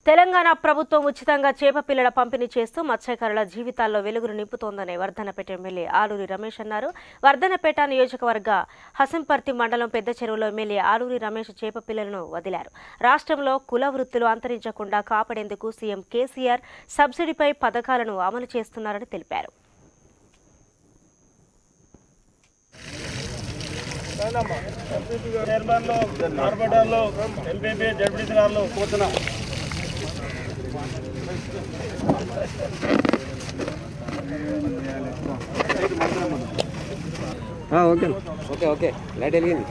తెలంగాణ ప్రభుత్వం ఉచితంగా చేప పిల్లల పంపిణీ చేస్తూ మత్స్యకారుల జీవితాల్లో వెలుగును నింపుతోందని వర్ధనపేట ఎమ్మెల్యే ఆలూరి రమేష్ అన్నారు వర్ధనపేట నియోజకవర్గ హసంపర్తి మండలం పెద్ద చెరువులో ఎమ్మెల్యే ఆలూరి రమేష్ చేప పిల్లలను వదిలారు రాష్ట్రంలో కుల వృత్తులు అంతరించకుండా కాపాడేందుకు సీఎం కేసీఆర్ సబ్సిడీపై పథకాలను అమలు చేస్తున్నారని తెలిపారు చైర్మన్లు కార్పొరేటర్లు ఎల్పీపీ జడ్పీసీ గారు కూర్చున్నా ఓకే ఓకే ఓకే లైట్ వెలిగింది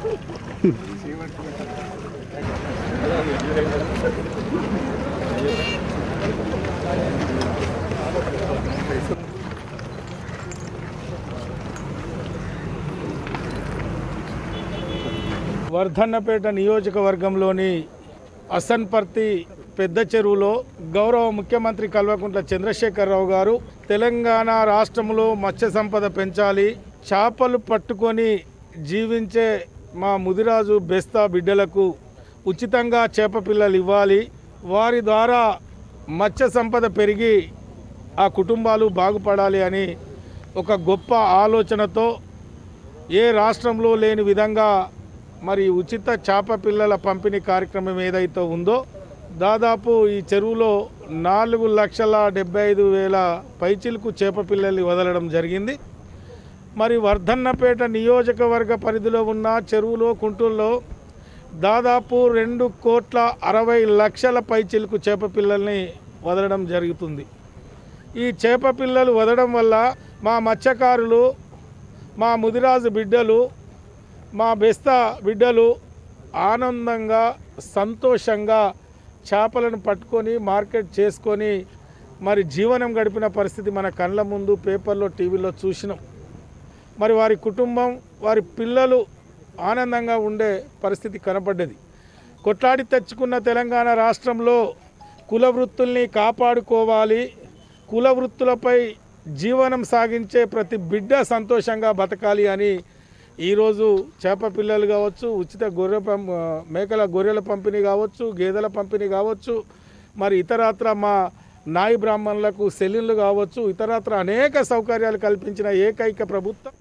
వర్ధన్నపేట నియోజకవర్గంలోని అసన్పర్తి పెద్ద చెరువులో గౌరవ ముఖ్యమంత్రి కల్వకుంట్ల చంద్రశేఖరరావు గారు తెలంగాణ రాష్ట్రంలో మత్స్య సంపద పెంచాలి చేపలు పట్టుకొని జీవించే మా ముదిరాజు బెస్తా బిడ్డలకు ఉచితంగా చేప పిల్లలు ఇవ్వాలి వారి ద్వారా మత్స్య సంపద పెరిగి ఆ కుటుంబాలు బాగుపడాలి అని ఒక గొప్ప ఆలోచనతో ఏ రాష్ట్రంలో లేని విధంగా మరి ఉచిత చేప పిల్లల పంపిణీ కార్యక్రమం ఏదైతే ఉందో దాదాపు ఈ చెరువులో నాలుగు లక్షల డెబ్బై ఐదు వేల పైచిలకు చేప పిల్లల్ని వదలడం జరిగింది మరి వర్ధన్నపేట నియోజకవర్గ పరిధిలో ఉన్న చెరువులో కుంటూరులో దాదాపు రెండు కోట్ల అరవై లక్షల పైచిలకు చేప పిల్లల్ని వదలడం జరుగుతుంది ఈ చేప పిల్లలు వదలడం వల్ల మా మత్స్యకారులు మా ముదిరాజు బిడ్డలు మా బెస్తా బిడ్డలు ఆనందంగా సంతోషంగా చేపలను పట్టుకొని మార్కెట్ చేసుకొని మరి జీవనం గడిపిన పరిస్థితి మన కళ్ళ ముందు పేపర్లో టీవీలో చూసినాం మరి వారి కుటుంబం వారి పిల్లలు ఆనందంగా ఉండే పరిస్థితి కనపడ్డది కొట్లాడి తెచ్చుకున్న తెలంగాణ రాష్ట్రంలో కుల వృత్తుల్ని కాపాడుకోవాలి కుల వృత్తులపై జీవనం సాగించే ప్రతి బిడ్డ సంతోషంగా బతకాలి అని ఈరోజు చేప పిల్లలు కావచ్చు ఉచిత గొర్రె పం మేకల గొర్రెల పంపిణీ కావచ్చు గేదెల పంపిణీ కావచ్చు మరి ఇతరత్ర మా నాయి బ్రాహ్మణులకు సెల్లిన్లు కావచ్చు ఇతరత్ర అనేక సౌకర్యాలు కల్పించిన ఏకైక ప్రభుత్వం